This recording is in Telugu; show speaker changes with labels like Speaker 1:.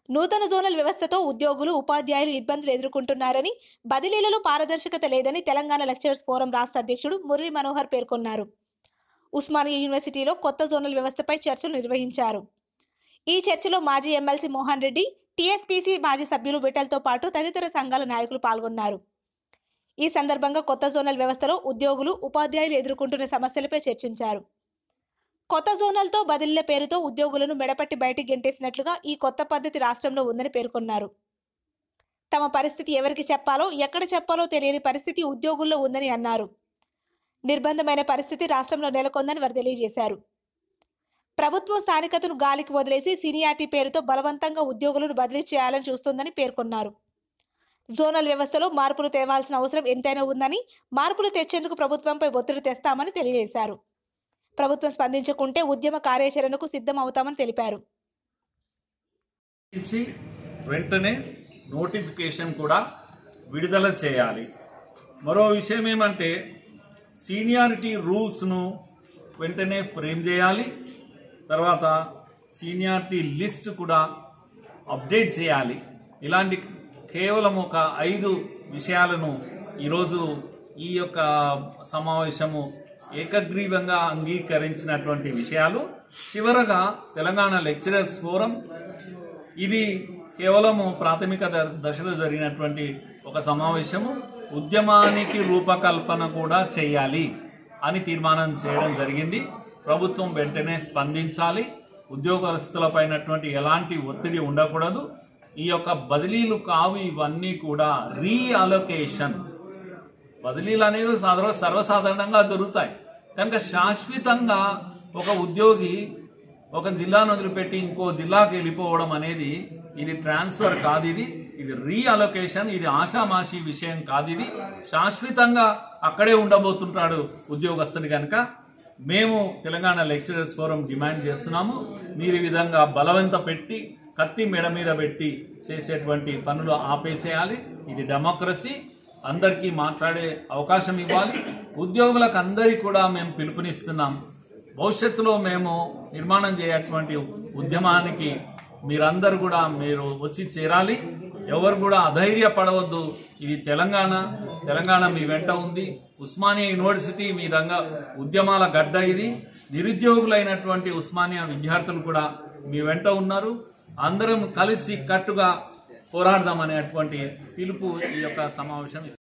Speaker 1: నూతన జోనల్ వ్యవస్థతో ఉద్యోగులు ఉపాధ్యాయులు ఇబ్బందులు ఎదుర్కొంటున్నారని బదిలీలలో పారదర్శకత లేదని తెలంగాణ లెక్చరర్స్ ఫోరం రాష్ట్ర అధ్యక్షుడు మురళీ మనోహర్ పేర్కొన్నారు ఉస్మానియా యూనివర్సిటీలో కొత్త జోనల్ వ్యవస్థపై చర్చలు నిర్వహించారు ఈ చర్చలో మాజీ ఎమ్మెల్సీ మోహన్ రెడ్డి టీఎస్పీసీ మాజీ సభ్యులు విఠల్తో పాటు తదితర సంఘాల నాయకులు పాల్గొన్నారు ఈ సందర్భంగా కొత్త జోనల్ వ్యవస్థలో ఉద్యోగులు ఉపాధ్యాయులు ఎదుర్కొంటున్న సమస్యలపై చర్చించారు కొత్త జోనల్తో బదిలీల పేరుతో ఉద్యోగులను మెడపట్టి బయటికి గెంటేసినట్లుగా ఈ కొత్త పద్ధతి రాష్ట్రంలో ఉందని పేర్కొన్నారు తమ పరిస్థితి ఎవరికి చెప్పాలో ఎక్కడ చెప్పాలో తెలియని పరిస్థితి ఉద్యోగుల్లో ఉందని అన్నారు నిర్బంధమైన పరిస్థితి రాష్ట్రంలో నెలకొందని వారు తెలియజేశారు ప్రభుత్వం స్థానికతను గాలికి వదిలేసి సీనియారిటీ పేరుతో బలవంతంగా ఉద్యోగులను బదిలీ చేయాలని చూస్తోందని పేర్కొన్నారు జోనల్ వ్యవస్థలో మార్పులు తేవాల్సిన అవసరం ఎంతైనా ఉందని మార్పులు తెచ్చేందుకు ప్రభుత్వంపై ఒత్తిడి తెస్తామని తెలియజేశారు ప్రభుత్వం స్పందించకుంటే ఉద్యమ కార్యాచరణకు సిద్ధం అవుతామని తెలిపారు
Speaker 2: ఇచ్చి వెంటనే నోటిఫికేషన్ కూడా విడుదల చేయాలి మరో విషయం ఏమంటే సీనియారిటీ రూల్స్ను వెంటనే ఫ్రేమ్ చేయాలి తర్వాత సీనియారిటీ లిస్ట్ కూడా అప్డేట్ చేయాలి ఇలాంటి కేవలం ఒక ఐదు విషయాలను ఈరోజు ఈ యొక్క సమావేశము ఏకగ్రీవంగా అంగీకరించినటువంటి విషయాలు చివరగా తెలంగాణ లెక్చరర్స్ ఫోరం ఇది కేవలము ప్రాథమిక ద- దశలో జరిగినటువంటి ఒక సమావేశము ఉద్యమానికి రూపకల్పన కూడా చేయాలి అని తీర్మానం చేయడం జరిగింది ప్రభుత్వం వెంటనే స్పందించాలి ఉద్యోగస్తులపైనటువంటి ఎలాంటి ఒత్తిడి ఉండకూడదు ఈ యొక్క బదిలీలు కావు ఇవన్నీ కూడా రీఅలొకేషన్ బదిలీలు అనేవి సాధారణ సర్వసాధారణంగా జరుగుతాయి కనుక శాశ్వతంగా ఒక ఉద్యోగి ఒక జిల్లాను వదిలిపెట్టి ఇంకో జిల్లాకి వెళ్ళిపోవడం అనేది ఇది ట్రాన్స్ఫర్ కాదు ఇది ఇది రీఅలొకేషన్ ఇది ఆషామాషి విషయం కాదు ఇది శాశ్వతంగా అక్కడే ఉండబోతుంటాడు ఉద్యోగస్తుని కనుక మేము తెలంగాణ లెక్చరర్స్ ఫోరం డిమాండ్ చేస్తున్నాము మీరు ఈ విధంగా బలవంత పెట్టి కత్తి మెడ మీద పెట్టి చేసేటువంటి పనులు ఆపేసేయాలి ఇది డెమోక్రసీ అందరికీ మాట్లాడే అవకాశం ఇవ్వాలి ఉద్యోగులకు అందరికీ కూడా మేము పిలుపునిస్తున్నాం భవిష్యత్తులో మేము నిర్మాణం చేయటువంటి ఉద్యమానికి మీరందరూ కూడా మీరు వచ్చి చేరాలి ఎవరు కూడా అధైర్యపడవద్దు ఇది తెలంగాణ తెలంగాణ మీ వెంట ఉంది ఉస్మానియా యూనివర్సిటీ మీ రంగ ఉద్యమాల గడ్డ ఇది నిరుద్యోగులైనటువంటి ఉస్మానియా విద్యార్థులు కూడా మీ వెంట ఉన్నారు అందరం కలిసి కట్టుగా పోరాడదాం అనేటువంటి పిలుపు ఈ యొక్క సమావేశం ఇస్తుంది